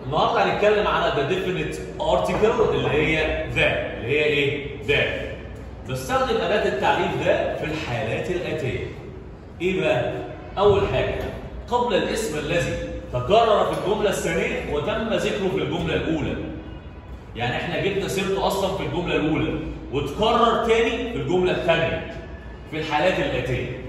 النهارده هنتكلم على the definite article اللي هي ذا اللي هي ايه؟ ذا بستخدم أداة التعريف ذا في الحالات الآتية. إيه بقى؟ أول حاجة قبل الاسم الذي تكرر في الجملة الثانية وتم ذكره في الجملة الأولى. يعني احنا جبنا سيرته أصلا في الجملة الأولى وتكرر تاني في الجملة الثانية في الحالات الآتية.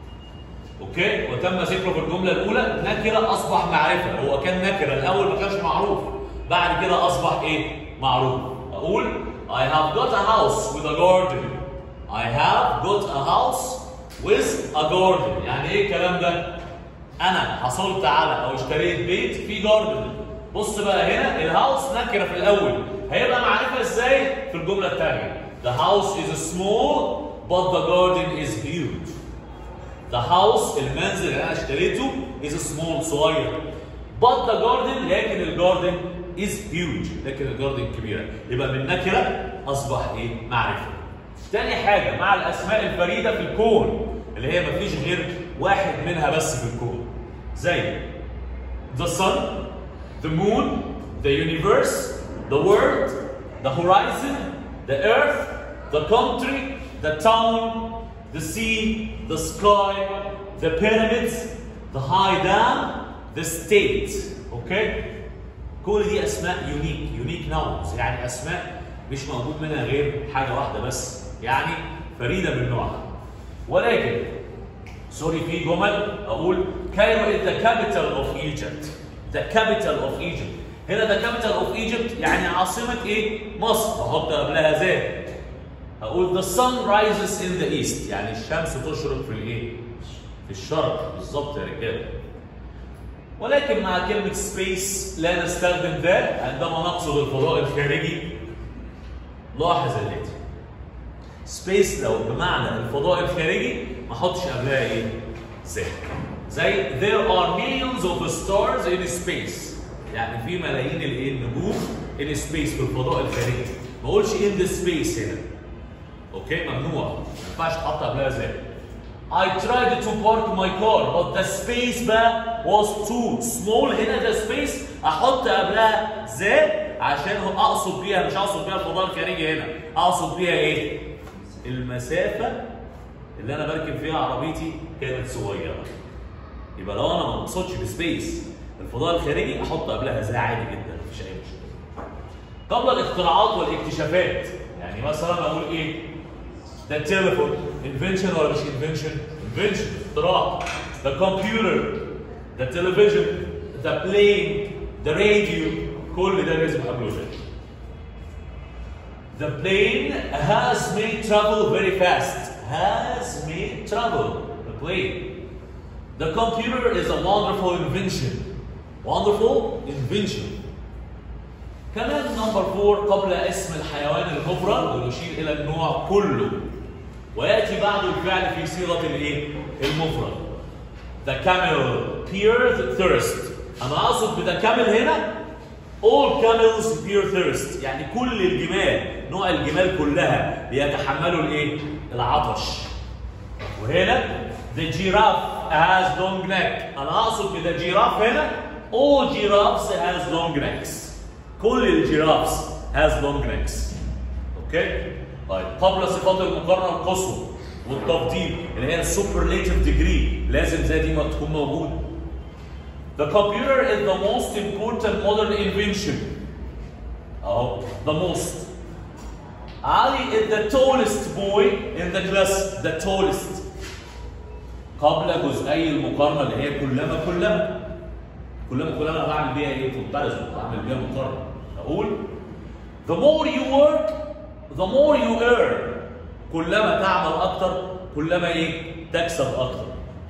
اوكي وتم ذكره في الجمله الاولى نكره اصبح معرفه هو كان نكره الاول ما كانش معروف بعد كده اصبح ايه معروف اقول I have got a house with a garden I have got a house with a garden يعني ايه الكلام ده انا حصلت على او اشتريت بيت فيه جاردن بص بقى هنا الهاوس نكره في الاول هيبقى معرفه ازاي في الجمله الثانيه The house is small but the garden is huge The house المنزل اللي انا اشتريته is small صغير but the garden لكن الجاردن is huge لكن الجاردن كبيره يبقى من نكره اصبح ايه معرفه تاني حاجه مع الاسماء الفريده في الكون اللي هي مفيش غير واحد منها بس في الكون زي the sun the moon the universe the world the horizon the earth the country the town the sea, the sky, the pyramids, the high dam, the state. اوكي؟ كل دي اسماء يونيك، يونيك ناونز، يعني اسماء مش موجود منها غير حاجه واحده بس، يعني فريده من نوعها. ولكن سوري في جمل اقول كايرو is the capital of Egypt. The capital of Egypt. هنا the capital of Egypt يعني عاصمه ايه؟ مصر، بحط قبلها ذات. هقول the sun rises in the east يعني الشمس تشرق في الايه؟ في الشرق بالظبط يا رجاله. ولكن مع كلمة space لا نستخدم ذا عندما نقصد الفضاء الخارجي لاحظ الاتي. space لو بمعنى الفضاء الخارجي ما احطش قبلها ايه؟ ذا. زي there are millions of stars in space يعني في ملايين الايه؟ النجوم in space في الفضاء الخارجي. ما اقولش in the space هنا. اوكي ممنوع ما ينفعش تحط قبلها زي I tried to park my car but the space بقى was too small هنا the space احط قبلها ذا عشان هو اقصد بيها مش اقصد بيها الفضاء الخارجي هنا اقصد بيها ايه؟ المسافة اللي انا بركب فيها عربيتي كانت صغيرة يبقى لو انا ما اقصدش بسبيس الفضاء الخارجي احط قبلها ذا عادي جدا مفيش اي مشكلة قبل الاختراعات والاكتشافات يعني مثلا اقول ايه؟ the telephone invention ولا مش invention invention اختراع the computer the television the plane the radio كل ده لازم قبله ده the plane has made travel very fast has made travel the plane the computer is a wonderful invention wonderful invention كمان نمبر فور قبل اسم الحيوان المفرد ونشير الى النوع كله وياتي بعده الفعل في صيغه الايه؟ المفرد. The camel peered thirst. انا اقصد بذا camel هنا all camels peer thirst يعني كل الجمال نوع الجمال كلها بيتحملوا الايه؟ العطش. وهنا the giraffe has long neck انا اقصد بذا giraffe هنا all giraffes has long necks. كل الجيرافس has long necks. اوكي؟ طيب قبل صفات المقارنه القصوى والتفضيل اللي هي السوبرليتيف ديجري لازم زي دي ما تكون موجوده. The computer is the most important modern invention. اهو the most. Ali is the tallest boy in the class, the tallest. قبل جزئي المقارنه اللي هي كلما كلما كلما كلما انا بعمل بيها ايه؟ comparison بعمل بيها مقارنه. اقول the more you work the more you earn كلما تعمل اكتر كلما ايه تكسب اكتر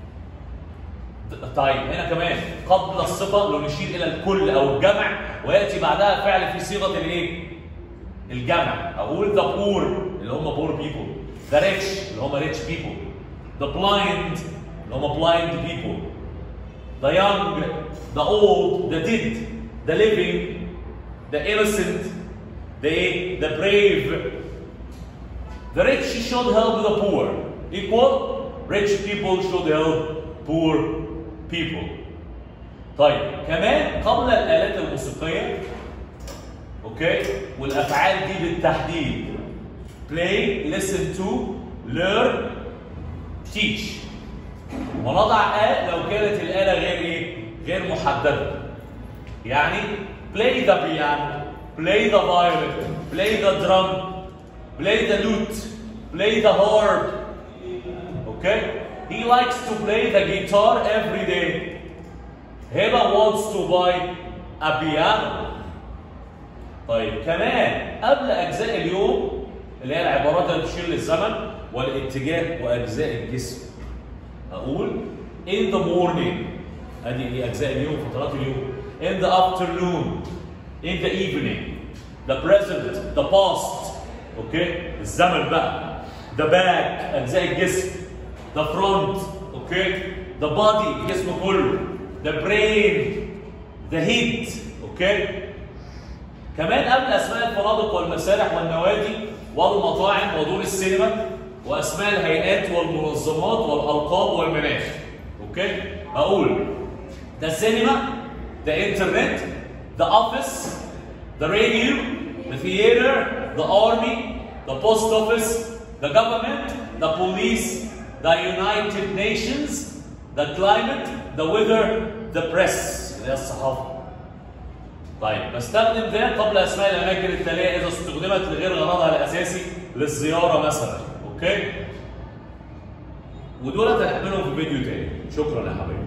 طيب هنا كمان قبل الصفه لو نشير الى الكل او الجمع وياتي بعدها فعل في صيغه الايه الجمع اقول the poor اللي هم poor people the rich اللي هم rich people the blind اللي هم blind people the young the old the dead the living the innocent, the, the brave. The rich should help the poor. Equal, rich people should help poor people. طيب كمان قبل الآلات الموسيقية موسيقيه اوكي والافعال دي بالتحديد play listen to learn teach ونضع آ لو كانت الآلة غير إيه؟ غير محددة. يعني play the piano, play the violin, play the drum, play the lute, play the harp. Okay? He likes to play the guitar every day. Heba wants to buy a piano. طيب كمان قبل أجزاء اليوم اللي هي العبارات اللي بتشير للزمن والاتجاه وأجزاء الجسم. اقول in the morning ادي ايه اجزاء اليوم فترات اليوم in the afternoon in the evening the present the past اوكي الزمن بقى the back اجزاء الجسم the front اوكي the body الجسم كله the brain the head اوكي كمان قبل اسماء الفنادق والمسارح والنوادي والمطاعم ودور السينما واسماء الهيئات والمنظمات والالقاب والمناخ اوكي اقول the cinema the internet the office the radio the theater the army the post office the government the police the united nations the climate the weather the press اللي هي الصحافه طيب بستخدم ده قبل اسماء الاماكن التاليه اذا استخدمت لغير غرضها الاساسي للزياره مثلا اوكي ودولت هنعملهم في فيديو تاني شكرا يا حبايبي